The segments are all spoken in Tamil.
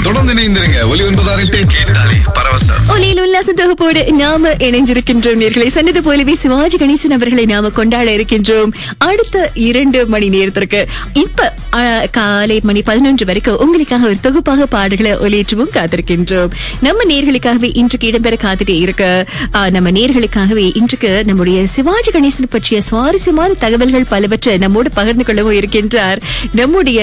தொடர்ந்து இணைந்திருங்க ஒலி ஒன்பதாறு எட்டு கேட்டாலே பரவசம் ஒலியில் உல்லாச தொகுப்போடு நாம இணைஞ்சிருக்கின்றோம் நேர்களை சொன்னது போலவே சிவாஜி கணேசன் அவர்களை நாம கொண்டாட இருக்கின்றோம் அடுத்த இரண்டு மணி நேரத்திற்கு இப்ப ஆ, காலை மணி பதினொன்று வரைக்கும் உங்களுக்காக ஒரு தொகுப்பாக பாடல்களை ஒலியேற்றவும் காத்திருக்கின்றோம் நம்ம நேர்களுக்காகவே இன்றைக்கு இடம்பெற காத்துட்டே இருக்கு ஆ, நம்ம நேர்களுக்காகவே இன்றைக்கு நம்முடைய சிவாஜி கணேசன் பற்றிய சுவாரஸ்யமான தகவல்கள் பலவற்றை நம்மோடு பகிர்ந்து கொள்ளவும் இருக்கின்றார் நம்முடைய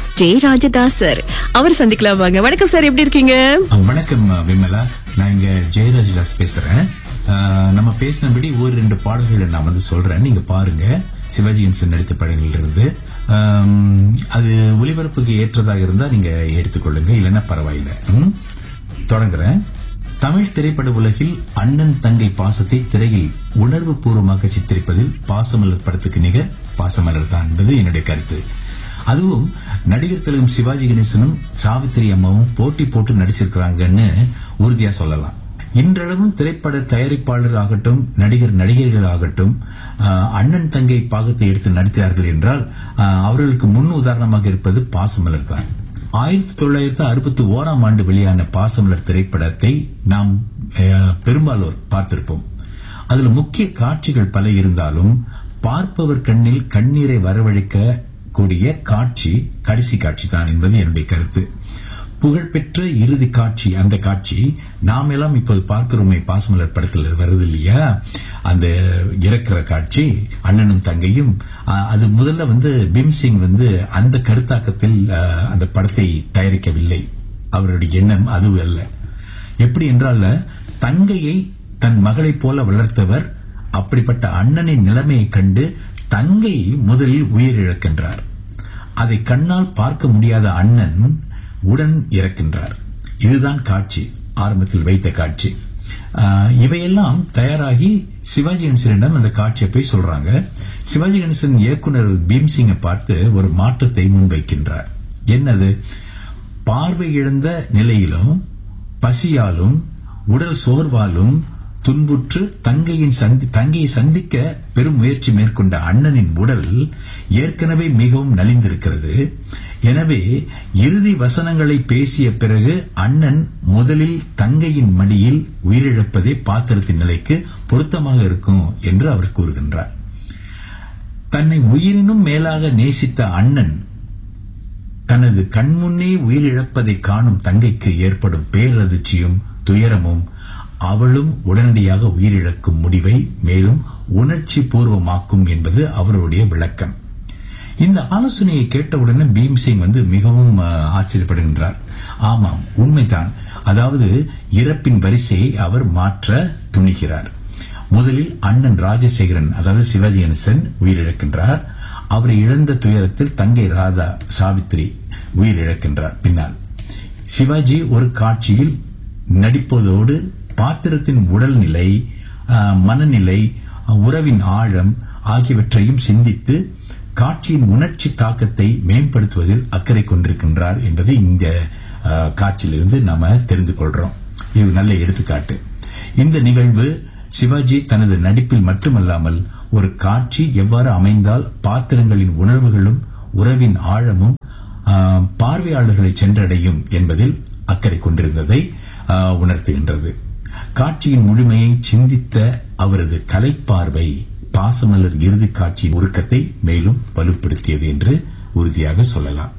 ஜெயராஜதாசர் அவர் சந்திக்கலாம் வாங்க வணக்கம் சார் எப்படி இருக்கீங்க வணக்கம் விமலா நான் இங்க ஜெயராஜ் தாஸ் பேசுறேன் அஹ், நம்ம பேசினபடி ஒரு ரெண்டு பாடல்களை நான் வந்து சொல்றேன் நீங்க பாருங்க சிவாஜி கணேசன் நடித்த படங்கள் இருந்து அம், அது ஒளிபரப்புக்கு ஏற்றதாக இருந்தா நீங்க எடுத்துக்கொள்ளுங்க இல்லைன்னா பரவாயில்லை ம்? தொடங்குறேன் தமிழ் திரைப்பட உலகில் அண்ணன் தங்கை பாசத்தை திரையில் உணர்வு பூர்வமாக சித்தரிப்பதில் பாசமலர் படத்துக்கு நிகர் பாசமலர் தான் என்பது என்னுடைய கருத்து அதுவும் நடிகர் திலகம் சிவாஜி கணேசனும் சாவித்திரி அம்மாவும் போட்டி போட்டு நடிச்சிருக்கிறாங்கன்னு உறுதியா சொல்லலாம் இன்றளவும் திரைப்பட தயாரிப்பாளர் ஆகட்டும் நடிகர் நடிகர்கள் ஆகட்டும் ஆஹ், அண்ணன் தங்கை பாகத்தை எடுத்து நடித்தார்கள் என்றால் ஆஹ், அவர்களுக்கு முன் உதாரணமாக இருப்பது பாசமலர் தான் ஆயிரத்தி தொள்ளாயிரத்தி அறுபத்தி ஓராம் ஆண்டு வெளியான பாசமலர் திரைப்படத்தை நாம் ஆஹ், பெரும்பாலோர் பார்த்திருப்போம் அதுல முக்கிய காட்சிகள் பல இருந்தாலும் பார்ப்பவர் கண்ணில் கண்ணீரை வரவழைக்க கூடிய காட்சி கடைசி காட்சி தான் என்பது என்னுடைய கருத்து புகழ்பெற்ற இறுதி காட்சி அந்த காட்சி நாம் எல்லாம் இப்போது பார்க்கிறோமே பாசமலர் படத்தில் வருது இல்லையா அந்த இறக்குற காட்சி அண்ணனும் தங்கையும் ஆஹ், அது முதல்ல வந்து பீம்சிங் வந்து அந்த கருத்தாக்கத்தில் ஆஹ், அந்த படத்தை தயாரிக்கவில்லை அவருடைய எண்ணம் அது அல்ல எப்படி என்றால் தங்கையை தன் மகளைப் போல வளர்த்தவர் அப்படிப்பட்ட அண்ணனின் நிலைமையை கண்டு தங்கை முதலில் உயிரிழக்கின்றார் அதை கண்ணால் பார்க்க முடியாத அண்ணன் உடன் இறக்கின்றார் இதுதான் காட்சி ஆரம்பத்தில் வைத்த காட்சி ஆஹ், இவையெல்லாம் தயாராகி சிவாஜி கணேசனிடம் அந்த காட்சியை போய் சொல்றாங்க சிவாஜி கணேசன் இயக்குனர் பீம்சிங்கை பார்த்து ஒரு மாற்றத்தை முன்வைக்கின்றார் என்னது பார்வை இழந்த நிலையிலும் பசியாலும் உடல் சோர்வாலும் துன்புற்று தங்கையின் சந்தி தங்கையை சந்திக்க பெரும் முயற்சி மேற்கொண்ட அண்ணனின் உடல் ஏற்கனவே மிகவும் நலிந்திருக்கிறது எனவே இறுதி வசனங்களை பேசிய பிறகு அண்ணன் முதலில் தங்கையின் மடியில் உயிரிழப்பதே பாத்திரத்தின் நிலைக்கு பொருத்தமாக இருக்கும் என்று அவர் கூறுகின்றார் தன்னை உயிரினும் மேலாக நேசித்த அண்ணன் தனது கண்முன்னே உயிரிழப்பதை காணும் தங்கைக்கு ஏற்படும் பேரதிர்ச்சியும் துயரமும் அவளும் உடனடியாக உயிரிழக்கும் முடிவை மேலும் உணர்ச்சி பூர்வமாக்கும் என்பது அவருடைய விளக்கம் இந்த ஆலோசனையை கேட்டவுடனே பீம்சிங் வந்து மிகவும் அஹ், ஆச்சரியப்படுகின்றார் ஆமாம் உண்மைதான் அதாவது இறப்பின் வரிசையை அவர் மாற்ற துணிகிறார் முதலில் அண்ணன் ராஜசேகரன் அதாவது சிவாஜி கணேசன் உயிரிழக்கின்றார் அவரை இழந்த துயரத்தில் தங்கை ராதா சாவித்திரி உயிரிழக்கின்றார் பின்னால் சிவாஜி ஒரு காட்சியில் நடிப்பதோடு பாத்திரத்தின் உடல்நிலை ஆஹ், மனநிலை உறவின் ஆழம் ஆகியவற்றையும் சிந்தித்து காட்சியின் உணர்ச்சி தாக்கத்தை மேம்படுத்துவதில் அக்கறை கொண்டிருக்கின்றார் என்பதை இந்த ஆஹ், காட்சியிலிருந்து நாம தெரிந்து கொள்றோம் இது நல்ல எடுத்துக்காட்டு இந்த நிகழ்வு சிவாஜி தனது நடிப்பில் மட்டுமல்லாமல் ஒரு காட்சி எவ்வாறு அமைந்தால் பாத்திரங்களின் உணர்வுகளும் உறவின் ஆழமும் ஆஹ், பார்வையாளர்களை சென்றடையும் என்பதில் அக்கறை கொண்டிருந்ததை ஆஹ், உணர்த்துகின்றது காட்சியின் முழுமையை சிந்தித்த அவரது கலைப்பார்வை பாசமலர் இறுதிக் காட்சியின் உருக்கத்தை மேலும் வலுப்படுத்தியது என்று உறுதியாக சொல்லலாம்